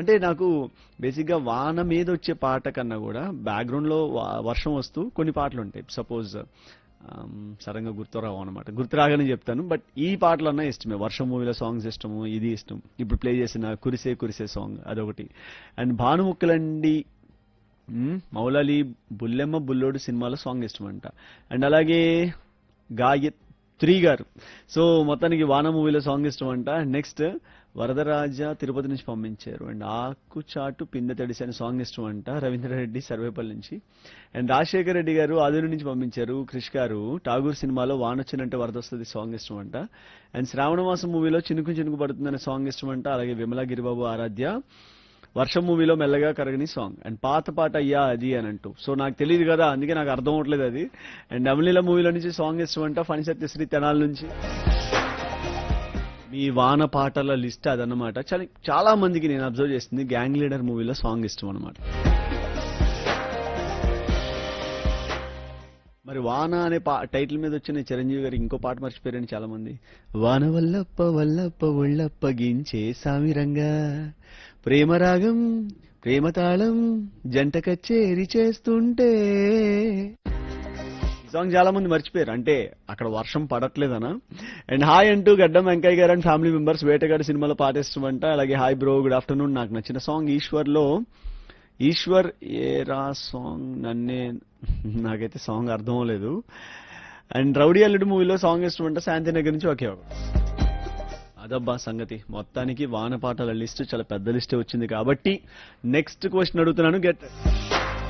అంటే నాకు బేసిక్గా వాన మీద వచ్చే పాట కన్నా కూడా బ్యాక్గ్రౌండ్లో వర్షం వస్తూ కొన్ని పాటలు ఉంటాయి సపోజ్ సడన్గా గుర్తురావు అనమాట గుర్తు రాగానే చెప్తాను బట్ ఈ పాటలన్నా ఇష్టమే వర్షం మూవీలో సాంగ్స్ ఇష్టము ఇది ఇష్టం ఇప్పుడు ప్లే చేసిన కురిసే కురిసే సాంగ్ అదొకటి అండ్ భానుముక్కలండి మ్మ్, మౌలాలి బుల్లెమ్మ బుల్లోడు సినిమాలో సాంగ్ ఇష్టం అంట అండ్ అలాగే గాయత్రి గారు సో మొత్తానికి వాన మూవీలో సాంగ్ ఇష్టం అంట నెక్స్ట్ వరదరాజ తిరుపతి నుంచి పంపించారు అండ్ ఆకు చాటు పిందె తడిసి అనే సాంగ్ ఇష్టం అంట రవీంద్రారెడ్డి సర్వేపల్లి నుంచి అండ్ రాజశేఖర్ రెడ్డి గారు ఆదూరు నుంచి పంపించారు క్రిష్ గారు ఠాగూర్ సినిమాలో వాన వచ్చినంటే వరద వస్తుంది సాంగ్ ఇష్టం అంట అండ్ శ్రావణ మాసం మూవీలో చినుకు చినుకు పడుతుందనే సాంగ్ ఇష్టం అంట అలాగే విమలా గిరిబాబు ఆరాధ్య వర్షం మూవీలో మెల్లగా కరగని సాంగ్ అండ్ పాత పాట అయ్యా అది అని అంటూ సో నాకు తెలియదు కదా అందుకే నాకు అర్థం అవట్లేదు అది అండ్ అమలీల మూవీలో నుంచి సాంగ్ ఇష్టం అంట ఫణి సత్యశ్రీ తెనాల నుంచి మీ వాన పాటల లిస్ట్ అదన్నమాట చాలా చాలా మందికి నేను అబ్జర్వ్ చేస్తుంది గ్యాంగ్ లీడర్ మూవీలో సాంగ్ ఇష్టం అనమాట మరి వాన అనే పా టైటిల్ మీద వచ్చిన చిరంజీవి గారు ఇంకో పాట మర్చిపోయారని చాలా మంది వాన వల్లప్ప వల్లప్ప ఒళ్ళప్పగించే సామిరంగా ప్రేమ రాగం ప్రేమ తాళం జంట కచ్చేరి చేస్తుంటే ఈ సాంగ్ చాలా మంది మర్చిపోయారు అంటే అక్కడ వర్షం పడట్లేదనా అండ్ హాయ్ అంటూ గడ్డం వెంకయ్య గారు అండ్ ఫ్యామిలీ మెంబర్స్ వేటగాడి సినిమాలో పాటిస్తామంట అలాగే హాయ్ బ్రో గుడ్ ఆఫ్టర్నూన్ నాకు నచ్చిన సాంగ్ ఈశ్వర్లో ఈశ్వర్ ఏరా సాంగ్ నన్నే నాకైతే సాంగ్ అర్థం అవ్వలేదు అండ్ రౌడీ అల్లుడు మూవీలో సాంగ్ ఇష్టం అంటే శాంతినగర్ నుంచి ఒకే ఒక అదబ్బా సంగతి మొత్తానికి వాన పాటల లిస్ట్ చాలా పెద్ద లిస్టే వచ్చింది కాబట్టి నెక్స్ట్ క్వశ్చన్ అడుగుతున్నాను గెట్